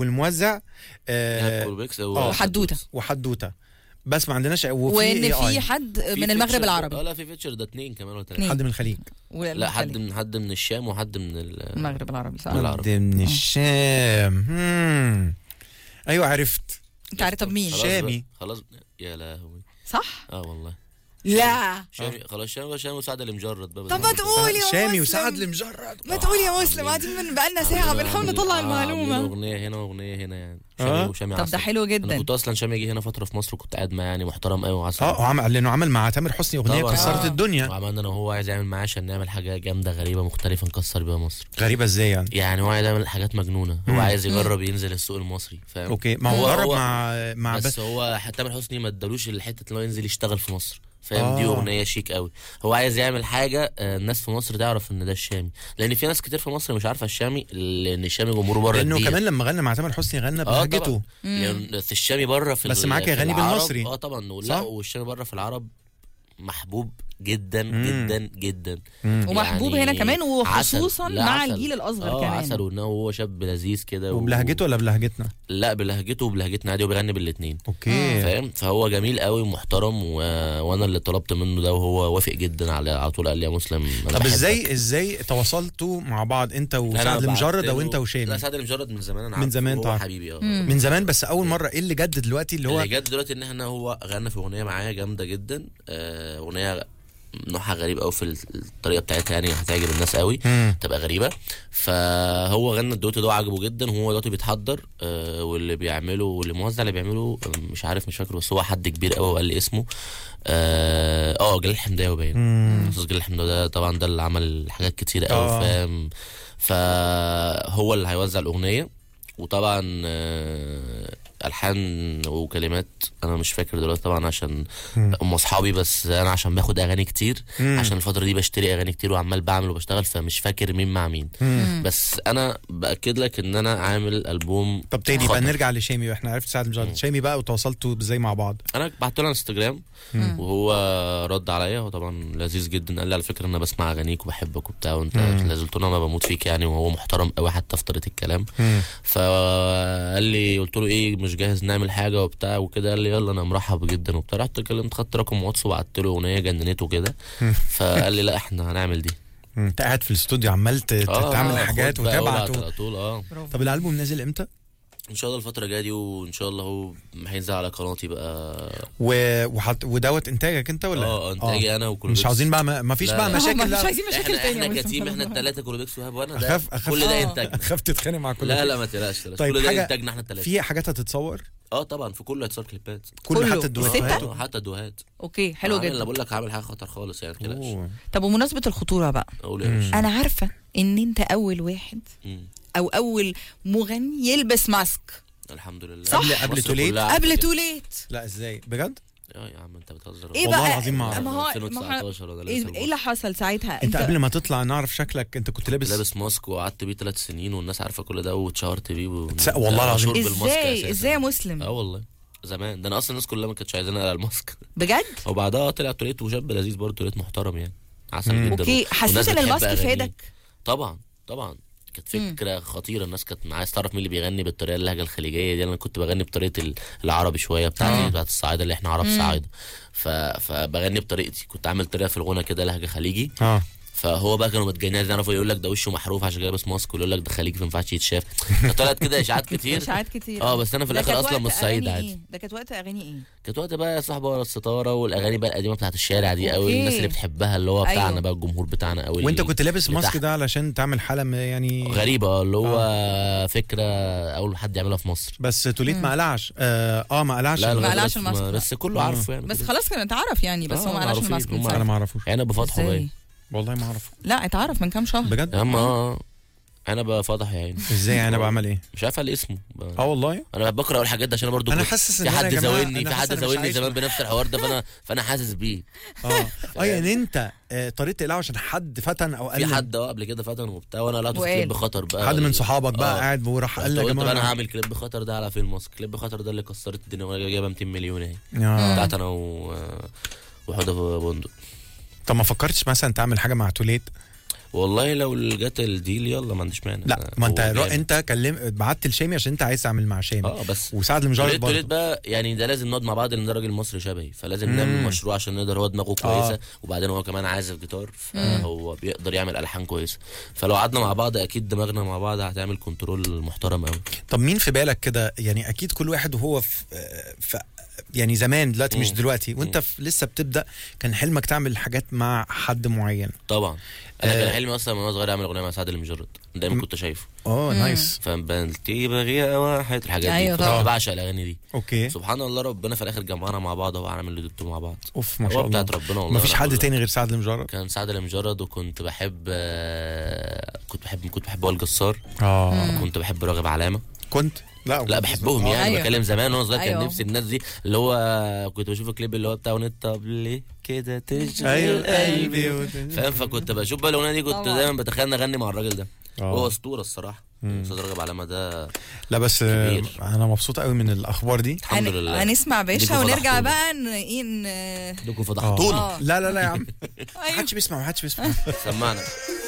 والموزع آه كولبيكس آه. وحدوتة. وحدوته بس ما عندناش وفي وان AI. في حد في من المغرب فيتشر- العربي اه لا في فيتشر ده اتنين كمان ولا اتنين. تلاته حد من الخليج لا حد من حد من الشام وحد من ال- المغرب العربي صح من العرب. حد من الشام مم. ايوه عرفت انت عارف طب مين خلاص شامي. بقى، خلاص يا لهوي صح اه والله لا شامي خلاص شامي شامي وسعد اللي مجرد بقى طب ما تقول يا شامي مسلم. وسعد المجرد ما تقول يا مسلم قاعدين من بقالنا ساعه بنحاول نطلع عاملين المعلومه اغنيه هنا واغنيه هنا يعني آه. شامي وشامي طب عسل ده حلو انا جدا كنت اصلا شامي جه هنا فتره في مصر وكنت قاعد معاه يعني محترم قوي وعسل اه وعمل لانه عمل مع تامر حسني اغنيه طبعاً. كسرت آه. الدنيا وعملنا انا وهو عايز يعمل معاه عشان نعمل حاجه جامده غريبه مختلفه نكسر بيها مصر غريبه ازاي يعني يعني هو عايز يعمل حاجات مجنونه هو مم. عايز يجرب ينزل السوق المصري فاهم اوكي ما هو هو- جرب هو- مع مع بس, بس هو حتى تامر حسني ما ادالوش الحته اللي هو ينزل يشتغل في مصر فاهم دي آه. اغنيه شيك قوي هو عايز يعمل حاجه آه، الناس في مصر تعرف ان ده الشامي لان في ناس كتير في مصر مش عارفه الشامي لان الشامي جمهوره بره لانه كبير. كمان لما غنى مع تامر حسني غنى اه بلهجته طبعا لان في الشامي بره في بس ال- معاك في أغاني العرب- بالمصري. اه طبعا صح؟ لا والشامي بره في العرب محبوب جدا مم. جدا جدا مم. ومحبوب يعني هنا كمان وخصوصا عسل. لا، مع عسل. الجيل الاصغر اه كمان عسل وان هو شاب لذيذ كده و- وبلهجته ولا بلهجتنا لا بلهجته وبلهجتنا عادي وبيغني بالاثنين اوكي فاهم فهو جميل قوي ومحترم و... وانا اللي طلبت منه ده وهو وافق جدا على على طول قال لي يا مسلم أنا طب بحبك. ازاي ازاي تواصلتوا مع بعض انت أنا وسعد بعت المجرد له- او انت لا وشامي سعد المجرد من زمان انا من عارفه، زمان هو تعرف. حبيبي اه مم. من زمان بس اول مره ايه اللي جد دلوقتي اللي هو اللي جد دلوقتي ان احنا هو غنى في اغنيه معايا جامده جدا آه، اغنيه نوعها غريب قوي في الطريقه بتاعتها يعني هتعجب الناس قوي مم. تبقى غريبه فهو غنى الدويتو ده وعجبه جدا وهو دلوقتي بيتحضر آه، واللي بيعمله واللي موزع اللي بيعمله آه، مش عارف مش فاكر بس هو حد كبير قوي وقال لي اسمه اه آه، جلال الحمداوي باين مم. استاذ جلال الحمداوي ده طبعا ده اللي عمل حاجات كتير قوي آه. فاهم فهو اللي هيوزع الاغنيه وطبعا آه، الحان وكلمات انا مش فاكر دلوقتي طبعا عشان مم. هم اصحابي بس انا عشان باخد اغاني كتير مم. عشان الفتره دي بشتري اغاني كتير وعمال بعمل وبشتغل فمش فاكر مين مع مين مم. بس انا باكد لك ان انا عامل البوم طب تاني بقى خطر. نرجع لشامي احنا عرفت سعد المجرد شامي بقى وتواصلتوا ازاي مع بعض انا بعت له على انستجرام مم. وهو رد عليا هو طبعا لذيذ جدا قال لي على فكره انا بسمع اغانيك وبحبك وبتاع وانت مم. لازلت انا ما بموت فيك يعني وهو محترم قوي حتى في طريقه الكلام مم. فقال لي قلت له ايه مش جاهز نعمل حاجه وبتاع وكده قال لي يلا انا مرحب جدا وبتاع رحت كلمت خدت رقم واتس وبعت له اغنيه جننته كده فقال لي لا احنا هنعمل دي مم. انت قاعد في الاستوديو عمال ت- آه، تعمل آه، حاجات خد بقى وتبعت وابعت و... على طول اه طب الالبوم نازل امتى ان شاء الله الفتره الجايه دي وان شاء الله هو هينزل على قناتي بقى و... وحط... ودوت انتاجك انت ولا اه انتاجي انا وكل مش عاوزين بقى ما, ما فيش لا، بقى لا. مشاكل مش لا عايزين مشاكل احنا تاني يا احنا مسلم. كتيم احنا الثلاثه كولوبيكس وهاب وانا ده اخاف اخاف كل ده آه. انتاجنا اخاف تتخانق مع كل لا لا ما تقلقش تقلقش. طيب كل ده حاجة- انتاجنا احنا الثلاثه في حاجات هتتصور اه طبعا في كله هيتصور كليبات كل كله. حتى الدويتات آه، حتى الدوهات اوكي حلو عامل- انا جدا بقول لك عامل حاجه خطر خالص يعني ما تقلقش أوه. طب ومناسبه الخطوره بقى اقول يا مم. باشا انا عارفه ان انت اول واحد مم. او اول مغني يلبس ماسك الحمد لله صح. قبل- قبل مصر توليت؟ كلها عارفة قبل كده. توليت لا ازاي بجد اه يا عم انت بتهزر ايه والله بقى العظيم ما أعرف. ما هو ما هو- 2019 ولا ايه لسه إيه اللي حصل ساعتها انت قبل ما تطلع نعرف شكلك انت كنت لابس لابس ماسك وقعدت بيه ثلاث سنين والناس عارفه كل ده واتشهرت بيه و... تس- والله العظيم. مشهور بالماسك ازاي أساساً. ازاي يا مسلم اه والله زمان ده انا اصلا الناس كلها ما كانتش عايزين على الماسك بجد وبعدها طلع توليت وشاب لذيذ برضه توليت محترم يعني عسل مم. جدا اوكي حسيت والناس ان بتحب الماسك أغانيه. فادك طبعا طبعا كانت مم. فكره خطيره الناس كانت عايز تعرف مين اللي بيغني بالطريقه اللهجه الخليجيه دي انا كنت بغني بطريقه ال- العربي شويه بتاعتي آه. بتاعت الصعايده اللي احنا عرب مم. صعايده ف... فبغني بطريقتي كنت عامل طريقه في الغنى كده لهجه خليجي اه فهو بقى كانوا متجننين عايزين يعرفوا يقول لك ده وشه محروف عشان لابس ماسك ويقول لك ده خليجي ما ينفعش يتشاف طلعت كده اشاعات كتير اشاعات كتير اه بس انا في ده الاخر كانت اصلا وقت من الصعيد أغاني عادي إيه؟ ده كانت وقت اغاني ايه كانت وقت بقى يا صاحبي ورا الستاره والاغاني بقى القديمه بتاعت الشارع دي قوي أوكي. الناس اللي بتحبها اللي هو بتاعنا أيوة. بقى الجمهور بتاعنا قوي وانت كنت لابس اللي ماسك تحت. ده علشان تعمل حاله م- يعني غريبه اه اللي هو فكره اول حد يعملها في مصر بس توليت ما قلعش اه, آه ما قلعش لا ما لغاية قلعش دلوقتي الماسك، ما- لا. بس كله آه. عارفه يعني بس كده. خلاص كان اتعرف يعني بس آه، هو ما قلعش معروفين. الماسك من هم ساعتها. انا ما اعرفوش عنب فتحه ازاي باين والله ما اعرفه لا اتعرف من كام شهر بجد يا عم اه عنب فتح يا عيني ازاي انا بعمل ايه مش عارف على اسمه ب- اه والله انا بكره اقول الحاجات دي عشان انا برضو انا كنت- حاسس ان في أنا حد يا جماعة- زاولني أنا في حاسس حد أنا مش زاولني عايش زمان بنفس الحوار ده فانا فانا حاسس بيه اه اه يعني انت آه طريقه اقلعه عشان حد فتن او في قال حد اه قبل كده فتن وبتاع وانا قلعت في وقال. كليب خطر بقى حد من صحابك بقى آه. قاعد وراح قال قلت يا قلت بقى انا جماعه هعمل كليب خطر ده على فيلم مصر كليب خطر ده اللي كسرت الدنيا وانا جايبه 200 مليون اهي آه. بتاعت انا و وحوده بندق طب ما فكرتش مثلا تعمل حاجه مع توليت والله لو جت الديل يلا ما عنديش مانع لا ما انت هو رو... جامد. انت كلم بعت لشامي عشان انت عايز تعمل مع شامي اه بس وسعد المجرد توليد توليد برضه بقى يعني ده لازم نقعد مع بعض لان ده راجل مصري شبهي فلازم مم. نعمل مشروع عشان نقدر هو دماغه كويسه آه. وبعدين هو كمان عازف جيتار فهو بيقدر يعمل الحان كويسه فلو قعدنا مع بعض اكيد دماغنا مع بعض هتعمل كنترول محترم قوي طب مين في بالك كده يعني اكيد كل واحد وهو في, في يعني زمان دلوقتي مش مم. دلوقتي وانت في لسه بتبدا كان حلمك تعمل حاجات مع حد معين طبعا انا آه. كان حلمي اصلا من وانا صغير اعمل اغنيه مع سعد المجرد دايما كنت شايفه اه نايس فبنتي بغيها واحد الحاجات أيوة دي طبعا. كنت بعشق الاغاني دي اوكي سبحان الله ربنا في الاخر جمعنا مع بعض اهو هنعمل دوتو مع بعض اوف ما هو شاء الله بتاعت ربنا والله مفيش أنا حد بقول تاني غير سعد المجرد كان سعد المجرد وكنت بحب آه، كنت بحب كنت بحب وائل جسار اه كنت بحب راغب علامه كنت لا لا بحبهم آه. يعني أيوة. بكلم زمان وانا صغير كان أيوة. نفسي الناس دي اللي هو كنت بشوف الكليب اللي هو بتاع اغنيه طب ليه كده تشغل ايوه قلبي قلبي فاهم فكنت بشوف بقى الاغنيه دي كنت طبعا. دايما بتخيل اغني مع الراجل ده آه. هو اسطوره الصراحه استاذ راغب علامه ده لا بس آه، كبير. انا مبسوط قوي من الاخبار دي الحمد هن... لله هنسمع باشا ديكوا ونرجع فضحتونا. بقى ن... ايه ن... دوكوا آه. فضحتونا آه. لا لا لا يا عم أيوة. محدش بيسمع محدش بيسمع سمعنا